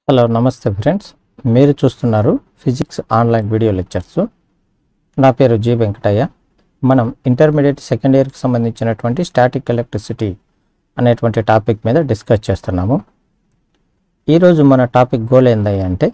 hello నమస్తే friends మీరు చూస్తున్నారు ఫిజిక్స్ ఆన్లైన్ వీడియో లెక్చర్స్ నా పేరు జి వెంకటయ్య మనం ఇంటర్మీడియట్ సెకండ్ ఇయర్కి సంబంధించినటువంటి స్టాటిక్ ఎలక్ట్రిసిటీ అనేటువంటి టాపిక్ మీద డిస్కస్ చేస్తున్నాము ఈరోజు మన టాపిక్ గోల్ ఏందయ్య అంటే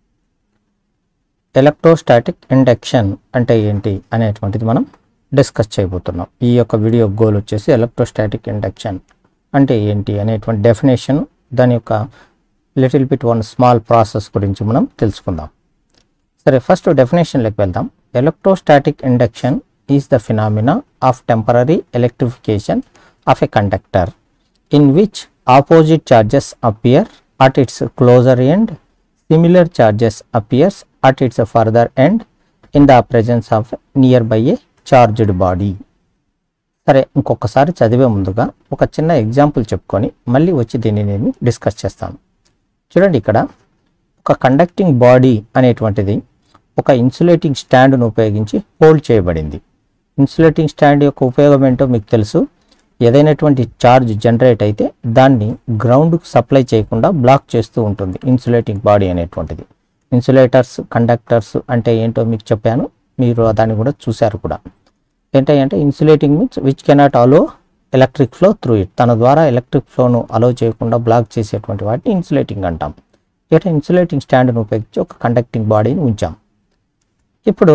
ఎలక్ట్రోస్టాటిక్ ఇండక్షన్ అంటే ఏంటి అనేటువంటిది మనం డిస్కస్ చేయబోతున్నాం ఈ యొక్క వీడియో గోల్ వచ్చేసి ఎలక్ట్రోస్టాటిక్ ఇండక్షన్ అంటే ఏంటి అనేటువంటి డెఫినేషన్ దాని యొక్క little bit one small process గురించి మనం తెలుసుకుందాం సరే ఫస్ట్ డెఫినేషన్లోకి వెళ్దాం electrostatic induction is the phenomena of temporary electrification of a conductor in which opposite charges appear at its closer end similar charges appears at its further end in the presence of near by a charged body సరే ఇంకొకసారి చదివే ముందుగా ఒక చిన్న example చెప్పుకొని మళ్ళీ వచ్చి దీన్ని నేను డిస్కస్ చేస్తాను చూడండి ఇక్కడ ఒక కండక్టింగ్ బాడీ అనేటువంటిది ఒక ఇన్సులేటింగ్ స్టాండ్ను ఉపయోగించి హోల్డ్ చేయబడింది ఇన్సులేటింగ్ స్టాండ్ యొక్క ఉపయోగం ఏంటో మీకు తెలుసు ఏదైనటువంటి ఛార్జ్ జనరేట్ అయితే దాన్ని గ్రౌండ్కు సప్లై చేయకుండా బ్లాక్ చేస్తూ ఉంటుంది ఇన్సులేటింగ్ బాడీ అనేటువంటిది ఇన్సులేటర్స్ కండక్టర్స్ అంటే ఏంటో మీకు చెప్పాను మీరు దాన్ని కూడా చూశారు కూడా ఏంటంటే insulating means which cannot allow electric flow through it తన ద్వారా ఎలక్ట్రిక్ ఫ్లోను అలో చేయకుండా బ్లాక్ చేసేటువంటి వాటిని ఇన్సులేటింగ్ అంటాం ఇక్కడ ఇన్సులేటింగ్ స్టాండ్ను ఉపయోగించి ఒక కండక్టింగ్ బాడీని ఉంచాం ఇప్పుడు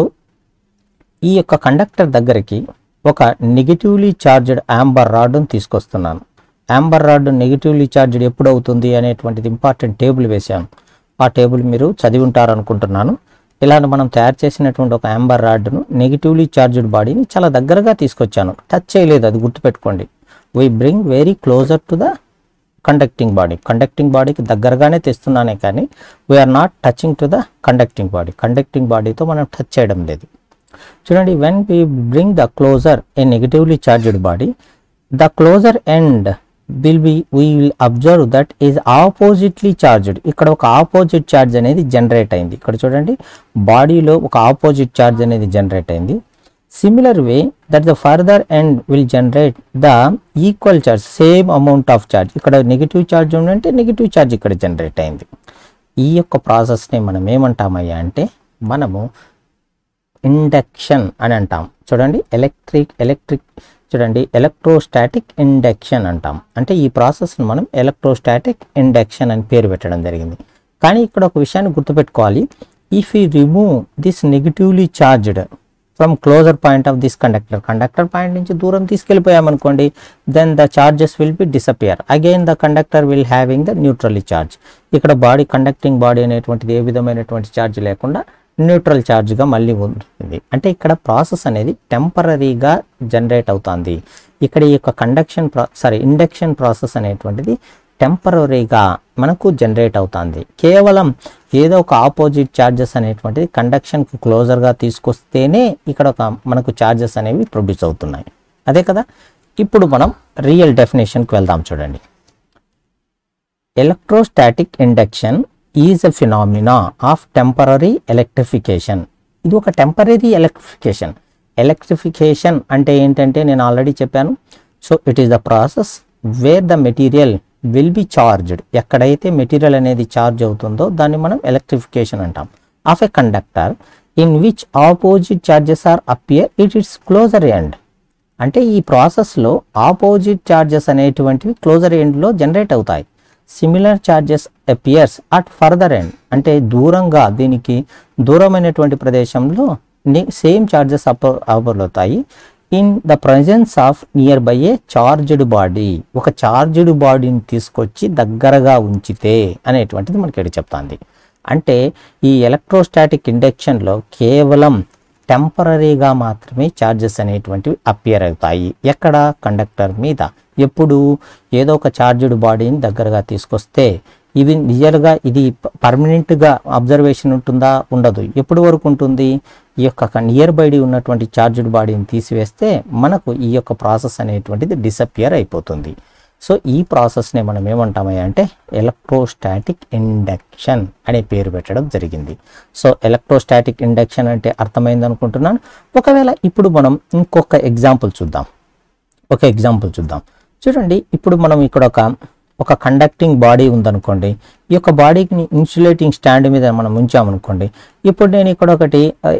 ఈ యొక్క కండక్టర్ దగ్గరికి ఒక నెగిటివ్లీ చార్జ్డ్ యాంబర్ రాడ్ను తీసుకొస్తున్నాను యాంబర్ రాడ్ నెగిటివ్లీ చార్జ్డ్ ఎప్పుడు అవుతుంది అనేటువంటిది ఇంపార్టెంట్ టేబుల్ వేసాను ఆ టేబుల్ మీరు చదివి ఉంటారనుకుంటున్నాను ఇలా మనం తయారు చేసినటువంటి ఒక యాంబర్ రాడ్ను నెగిటివ్లీ చార్జ్డ్ బాడీని చాలా దగ్గరగా తీసుకొచ్చాను టచ్ చేయలేదు అది గుర్తుపెట్టుకోండి we bring very closer to the conducting body conducting బాడీకి దగ్గరగానే తెస్తున్నానే కానీ we're not touching to the conducting body conducting బాడీతో మనం టచ్ చేయడం లేదు చూడండి when we bring the closer a negatively charged body the closer end will be we will observe that is oppositely charged ఇక్కడ ఒక ఆపోజిట్ ఛార్జ్ అనేది generate అయింది ఇక్కడ చూడండి బాడీలో ఒక ఆపోజిట్ ఛార్జ్ అనేది జనరేట్ అయింది similar way that the further end will generate the equal charge same amount of charge ఇక్కడ నెగిటివ్ ఛార్జ్ ఉందంటే నెగిటివ్ ఛార్జ్ ఇక్కడ జనరేట్ అయింది ఈ యొక్క ప్రాసెస్ని మనం ఏమంటామయ్యా అంటే మనము ఇండక్షన్ అని అంటాం చూడండి ఎలక్ట్రిక్ ఎలక్ట్రిక్ చూడండి ఎలక్ట్రోస్టాటిక్ ఇండక్షన్ అంటాం అంటే ఈ ప్రాసెస్ని మనం ఎలక్ట్రోస్టాటిక్ ఇండక్షన్ అని పేరు పెట్టడం జరిగింది కానీ ఇక్కడ ఒక విషయాన్ని గుర్తుపెట్టుకోవాలి if you remove this negatively charged from closer point of this conductor conductor point నుంచి దూరం తీసుకెళ్ళిపోయామనుకోండి then the charges will be disappear again the conductor will having the neutrally charge ఇక్కడ బాడీ కండక్టింగ్ బాడీ అనేటువంటిది ఏ విధమైనటువంటి charge లేకుండా neutral ఛార్జ్గా మళ్ళీ ఉంటుంది అంటే ఇక్కడ ప్రాసెస్ అనేది టెంపరీగా జనరేట్ అవుతుంది ఇక్కడ ఈ యొక్క కండక్షన్ ప్రా సారీ ఇండక్షన్ ప్రాసెస్ అనేటువంటిది టెంపరీగా మనకు జనరేట్ అవుతుంది కేవలం ఏదో ఒక ఆపోజిట్ ఛార్జెస్ అనేటువంటిది కండక్షన్కు క్లోజర్గా తీసుకొస్తేనే ఇక్కడ ఒక మనకు ఛార్జెస్ అనేవి ప్రొడ్యూస్ అవుతున్నాయి అదే కదా ఇప్పుడు మనం రియల్ డెఫినేషన్కి వెళ్దాం చూడండి electrostatic induction is a phenomena of temporary electrification ఇది ఒక టెంపరీ ఎలక్ట్రిఫికేషన్ ఎలక్ట్రిఫికేషన్ అంటే ఏంటంటే నేను ఆల్రెడీ చెప్పాను so it is the process where the material will be charged ఎక్కడైతే మెటీరియల్ అనేది చార్జ్ అవుతుందో దాన్ని మనం ఎలక్ట్రిఫికేషన్ అంటాం of a conductor in which opposite charges are appear it its closer end అంటే ఈ ప్రాసెస్లో ఆపోజిట్ చార్జెస్ అనేటువంటివి క్లోజర్ ఎండ్లో జనరేట్ అవుతాయి similar charges appears at further end అంటే దూరంగా దీనికి దూరమైనటువంటి ప్రదేశంలో సేమ్ చార్జెస్ అప్ అవుతాయి in the presence of near by a charged body ఒక చార్జ్డ్ బాడీని తీసుకొచ్చి దగ్గరగా ఉంచితే అనేటువంటిది మనకి ఇక్కడ చెప్తాంది అంటే ఈ ఎలక్ట్రోస్టాటిక్ ఇండక్షన్లో కేవలం టెంపరీగా మాత్రమే ఛార్జెస్ అనేటువంటివి అపియర్ అవుతాయి ఎక్కడ కండక్టర్ మీద ఎప్పుడు ఏదో ఒక చార్జ్డ్ బాడీని దగ్గరగా తీసుకొస్తే ఇవి రియల్గా ఇది పర్మనెంట్గా అబ్జర్వేషన్ ఉంటుందా ఉండదు ఎప్పటి వరకు ఉంటుంది ఈ యొక్క నియర్ బైడి ఉన్నటువంటి చార్జ్డ్ బాడీని తీసివేస్తే మనకు ఈ యొక్క ప్రాసెస్ అనేటువంటిది డిసపియర్ అయిపోతుంది సో ఈ ప్రాసెస్ని మనం ఏమంటామయ్యా అంటే ఎలక్ట్రోస్టాటిక్ ఇండక్షన్ అనే పేరు పెట్టడం జరిగింది సో ఎలక్ట్రోస్టాటిక్ ఇండక్షన్ అంటే అర్థమైంది అనుకుంటున్నాను ఒకవేళ ఇప్పుడు మనం ఇంకొక ఎగ్జాంపుల్ చూద్దాం ఒక ఎగ్జాంపుల్ చూద్దాం చూడండి ఇప్పుడు మనం ఇక్కడ ఒక ఒక కండక్టింగ్ బాడీ ఉందనుకోండి ఈ యొక్క బాడీకి ఇన్సులేటింగ్ స్టాండ్ మీద మనం ఉంచామనుకోండి ఇప్పుడు నేను ఇక్కడ ఒకటి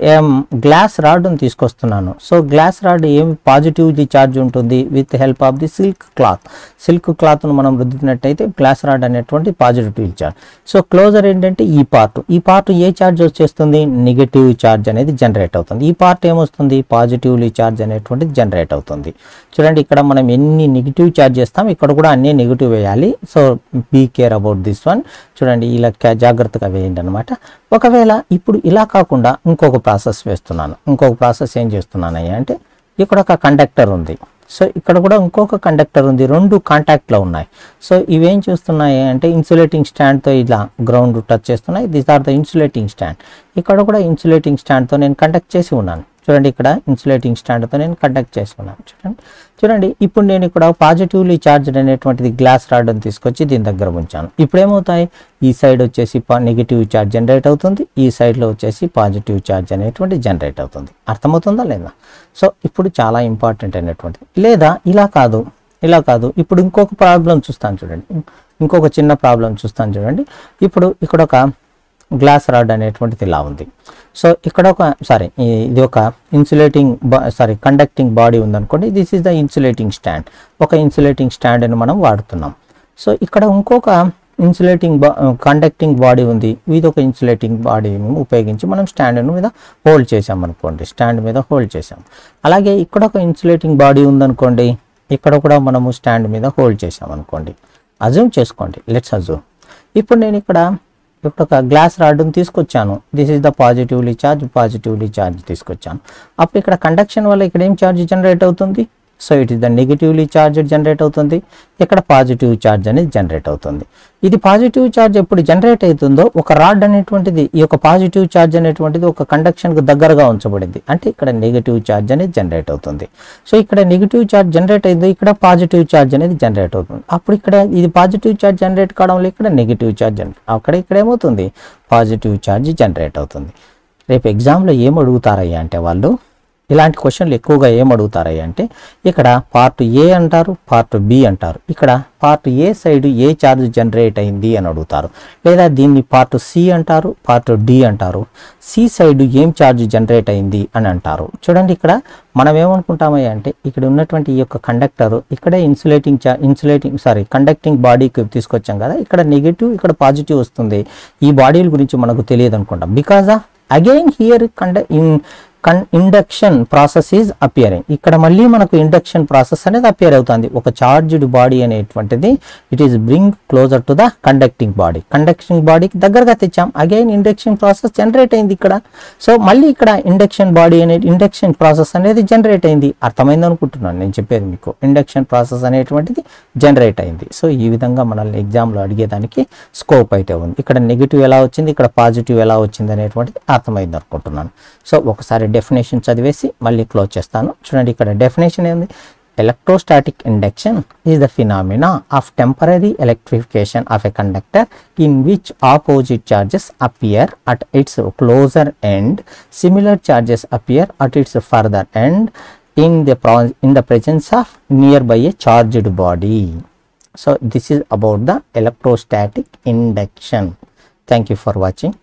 గ్లాస్ రాడ్ని తీసుకొస్తున్నాను సో గ్లాస్ రాడ్ ఏం పాజిటివ్లీ ఛార్జ్ ఉంటుంది with help of the silk cloth silk క్లాత్ను మనం రుద్దినట్టయితే గ్లాస్ రాడ్ అనేటువంటి పాజిటివ్ ఛార్జ్ సో క్లోజర్ ఏంటంటే ఈ పార్ట్ ఈ పార్ట్ ఏ ఛార్జ్ వచ్చేస్తుంది నెగిటివ్ ఛార్జ్ అనేది జనరేట్ అవుతుంది ఈ పార్ట్ ఏమొస్తుంది పాజిటివ్లీ ఛార్జ్ అనేటువంటిది జనరేట్ అవుతుంది చూడండి ఇక్కడ మనం ఎన్ని నెగిటివ్ ఛార్జ్ చేస్తాం ఇక్కడ కూడా అన్ని నెగిటివ్ వేయాలి so be care about this one చూడండి ఇలా కా- జాగ్రత్తగా వేయండి అనమాట ఒకవేళ ఇప్పుడు ఇలా కాకుండా ఇంకొక ప్రాసెస్ వేస్తున్నాను ఇంకొక ప్రాసెస్ ఏం చేస్తున్నానయ్యా అంటే ఇక్కడ ఒక కండక్టర్ ఉంది సో ఇక్కడ కూడా ఇంకొక కండక్టర్ ఉంది రెండు కాంటాక్ట్లో ఉన్నాయి సో ఇవేం చేస్తున్నాయి అంటే ఇన్సులేటింగ్ స్టాండ్తో ఇలా గ్రౌండ్ టచ్ చేస్తున్నాయి these are the insulating stand ఇక్కడ కూడా ఇన్సులేటింగ్ స్టాండ్తో నేను కండక్ట్ చేసి ఉన్నాను చూడండి ఇక్కడ ఇన్సులేటింగ్ స్టాండ్తో నేను కండక్ట్ చేసుకున్నాను చూడండి చూడండి ఇప్పుడు నేను ఇక్కడ పాజిటివ్లీ ఛార్జ్డ్ అనేటువంటిది గ్లాస్ రాడ్ని తీసుకొచ్చి దీని దగ్గర ఉంచాను ఇప్పుడు ఏమవుతాయి ఈ సైడ్ వచ్చేసి నెగిటివ్ ఛార్జ్ జనరేట్ అవుతుంది ఈ సైడ్లో వచ్చేసి పాజిటివ్ ఛార్జ్ అనేటువంటి జనరేట్ అవుతుంది అర్థమవుతుందా లేదా సో ఇప్పుడు చాలా ఇంపార్టెంట్ అయినటువంటిది లేదా ఇలా కాదు ఇలా కాదు ఇప్పుడు ఇంకొక ప్రాబ్లం చూస్తాను చూడండి ఇంకొక చిన్న ప్రాబ్లం చూస్తాను చూడండి ఇప్పుడు ఇక్కడ ఒక గ్లాస్ రాడ్ అనేటువంటిది ఇలా ఉంది సో ఇక్కడ ఒక సారీ ఇది ఒక ఇన్సులేటింగ్ సారీ కండక్టింగ్ బాడీ ఉందనుకోండి this is the insulating stand ఒక ఇన్సులేటింగ్ స్టాండ్ అని మనం వాడుతున్నాం సో ఇక్కడ ఇంకొక ఇన్సులేటింగ్ బా కండక్టింగ్ బాడీ ఉంది ఇది ఒక ఇన్సులేటింగ్ బాడీని ఉపయోగించి మనం స్టాండ్ మీద హోల్డ్ చేసాం అనుకోండి స్టాండ్ మీద హోల్డ్ చేసాం అలాగే ఇక్కడ ఒక ఇన్సులేటింగ్ బాడీ ఉందనుకోండి ఇక్కడ కూడా మనము స్టాండ్ మీద హోల్డ్ చేసాం అనుకోండి అజ్యూమ్ చేసుకోండి లెట్స్ అజ్యూమ్ ఇప్పుడు నేను ఇక్కడ ఇప్పుడు ఒక గ్లాస్ రాడ్ని తీసుకొచ్చాను this is the positively charge positively charge తీసుకొచ్చాను అప్పుడు ఇక్కడ కండక్షన్ వల్ల ఇక్కడ ఏం ఛార్జ్ జనరేట్ అవుతుంది so it is the negatively charge generate అవుతుంది ఇక్కడ పాజిటివ్ ఛార్జ్ అనేది జనరేట్ అవుతుంది ఇది పాజిటివ్ ఛార్జ్ ఎప్పుడు జనరేట్ అవుతుందో ఒక రాడ్ అనేటువంటిది ఈ యొక్క పాజిటివ్ ఛార్జ్ అనేటువంటిది ఒక కండక్షన్కు దగ్గరగా ఉంచబడింది అంటే ఇక్కడ నెగిటివ్ ఛార్జ్ అనేది జనరేట్ అవుతుంది సో ఇక్కడ నెగిటివ్ ఛార్జ్ జనరేట్ అయింది ఇక్కడ పాజిటివ్ ఛార్జ్ అనేది జనరేట్ అవుతుంది అప్పుడు ఇక్కడ ఇది పాజిటివ్ ఛార్జ్ జనరేట్ కావడం వల్ల ఇక్కడ నెగిటివ్ ఛార్జ్ జనరేట్ అక్కడ ఇక్కడ ఏమవుతుంది పాజిటివ్ ఛార్జ్ జనరేట్ అవుతుంది రేపు ఎగ్జామ్లో ఏం అడుగుతారయ్యా అంటే వాళ్ళు ఇలాంటి క్వశ్చన్లు ఎక్కువగా ఏం అడుగుతారయ్యా అంటే ఇక్కడ పార్ట్ ఏ అంటారు పార్ట్ బి అంటారు ఇక్కడ పార్ట్ ఏ సైడ్ ఏ ఛార్జ్ జనరేట్ అయింది అని అడుగుతారు లేదా దీన్ని పార్ట్ సి అంటారు పార్ట్ డి అంటారు సి సైడ్ ఏం ఛార్జ్ జనరేట్ అయింది అని అంటారు చూడండి ఇక్కడ మనం ఏమనుకుంటామయ్యా అంటే ఇక్కడ ఉన్నటువంటి ఈ యొక్క కండక్టర్ ఇక్కడే ఇన్సులేటింగ్ చా ఇన్సులేటింగ్ సారీ కండక్టింగ్ బాడీకి తీసుకొచ్చాం కదా ఇక్కడ నెగిటివ్ ఇక్కడ పాజిటివ్ వస్తుంది ఈ బాడీల గురించి మనకు తెలియదు అనుకుంటాం బికాజ్ ఆఫ్ అగైన్ హియర్ కండ ఇన్ కన్ ఇండక్షన్ ప్రాసెస్ ఈజ్ అపియరింగ్ ఇక్కడ మళ్ళీ మనకు ఇండక్షన్ ప్రాసెస్ అనేది అపియర్ అవుతుంది ఒక చార్జ్డ్ బాడీ అనేటువంటిది it is bring closer to the conducting body conducting బాడీకి దగ్గరగా తెచ్చాం అగైన్ ఇండక్షన్ ప్రాసెస్ జనరేట్ అయింది ఇక్కడ సో మళ్ళీ ఇక్కడ ఇండక్షన్ బాడీ అనే ఇండక్షన్ ప్రాసెస్ అనేది జనరేట్ అయింది అర్థమైంది అనుకుంటున్నాను నేను చెప్పేది మీకు ఇండక్షన్ ప్రాసెస్ అనేటువంటిది జనరేట్ అయింది సో ఈ విధంగా మనల్ని ఎగ్జామ్లో అడిగేదానికి స్కోప్ అయితే ఉంది ఇక్కడ నెగిటివ్ ఎలా వచ్చింది ఇక్కడ పాజిటివ్ ఎలా వచ్చింది అనేటువంటిది అర్థమైంది అనుకుంటున్నాను సో ఒకసారి డెఫినేషన్ చదివేసి మళ్ళీ క్లోజ్ చేస్తాను చూడండి ఇక్కడ డెఫినేషన్ ఏంది electrostatic induction is the phenomena of temporary electrification of a conductor in which opposite charges appear at its closer end similar charges appear at its further end in the pro- in the presence of nearby a charged body so this is about the electrostatic induction thank you for watching